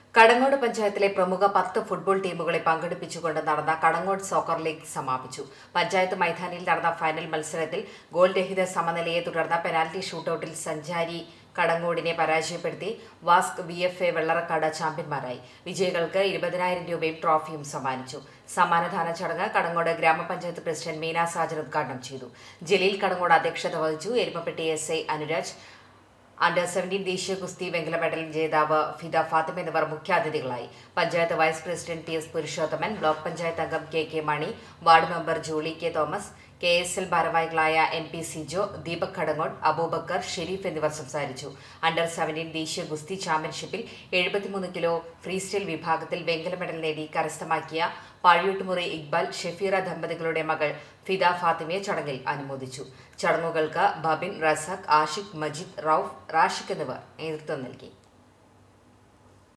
കടങ്ങോട് പഞ്ചായത്തിലെ പ്രമുഖ പത്ത് ഫുട്ബോൾ ടീമുകളെ പങ്കെടുപ്പിച്ചുകൊണ്ട് നടന്ന കടങ്ങോട് സോക്കർ ലീഗ് സമാപിച്ചു പഞ്ചായത്ത് മൈതാനിയിൽ നടന്ന ഫൈനൽ മത്സരത്തിൽ ഗോൾ രഹിത സമനിലയെ തുടർന്ന് പെനാൽറ്റി ഷൂട്ടൌട്ടിൽ സഞ്ചാരി കടങ്ങോടിനെ പരാജയപ്പെടുത്തി VASC V F A Vellarakkad ചാമ്പ്യന്മാരായി വിജയികൾക്ക് ഇരുപതിനായിരം രൂപയും ട്രോഫിയും സമ്മാനിച്ചു സമ്മാനദാന ചടങ്ങ് കടങ്ങോട് ഗ്രാമപഞ്ചായത്ത് പ്രസിഡന്റ് മീന സാജൻ ഉദ്ഘാടനം ചെയ്തു ജലീൽ കടങ്ങോട് അധ്യക്ഷത വഹിച്ചു Erumapetty S I Anuraj under seventeen ദേശീയ കുസ്തി വെങ്കല മെഡൽ ജേതാവ് ഫിദ ഫാത്തിമ എന്നിവർ മുഖ്യാതിഥികളായി panchayat vice president T S Purushothaman block panchayat അംഗം K K Mani ward member Julie K Thomas K S L ഭാരവാഹികളായ എൻ പി സിജോ ദീപക് കടങ്ങോട് അബൂബക്കർ ഷെരീഫ് എന്നിവർ സംസാരിച്ചു അണ്ടർ സെവൻറ്റീൻ ദേശീയ ഗുസ്തി ചാമ്പ്യൻഷിപ്പിൽ എഴുപത്തിമൂന്ന് കിലോ ഫ്രീ സ്റ്റൈൽ വിഭാഗത്തിൽ വെങ്കല മെഡൽ നേടി കരസ്ഥമാക്കിയ പാഴിയൂട്ടുമുറി ഇക്ബാൽ ഷെഫീറ ദമ്പതികളുടെ മകൾ ഫിദ ഫാത്തിമയെ ചടങ്ങിൽ അനുമോദിച്ചു ചടങ്ങുകൾക്ക് ബബിൻ റസാഖ് ആഷിഖ് മജീദ് റൌഫ് റാഷിഖ് എന്നിവർ നേതൃത്വം നൽകി